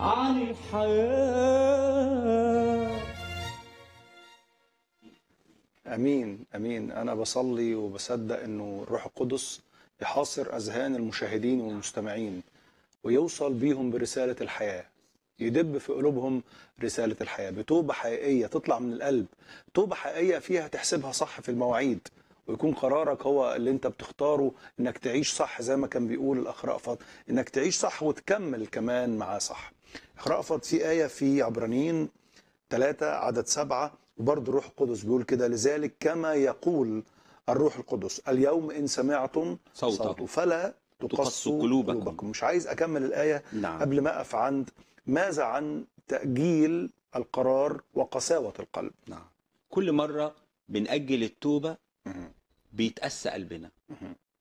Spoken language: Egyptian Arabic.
عن الحياة امين امين انا بصلي وبصدق انه الروح القدس يحاصر اذهان المشاهدين والمستمعين ويوصل بيهم برساله الحياه يدب في قلوبهم رساله الحياه بتوبه حقيقيه تطلع من القلب توبه حقيقيه فيها تحسبها صح في المواعيد ويكون قرارك هو اللي انت بتختاره انك تعيش صح زي ما كان بيقول الاخ رأفت انك تعيش صح وتكمل كمان معاه صح اخ رأفت في ايه في عبرانيين ثلاثة عدد سبعة وبرضه الروح القدس بيقول كده لذلك كما يقول الروح القدس اليوم إن سمعتم صوته. صوته فلا تقسوا تقصوا قلوبكم. قلوبكم مش عايز أكمل الآية نعم قبل ما أقف عند ماذا عن تأجيل القرار وقساوة القلب نعم كل مرة بنأجل التوبة مهم. بيتأسى قلبنا مهم.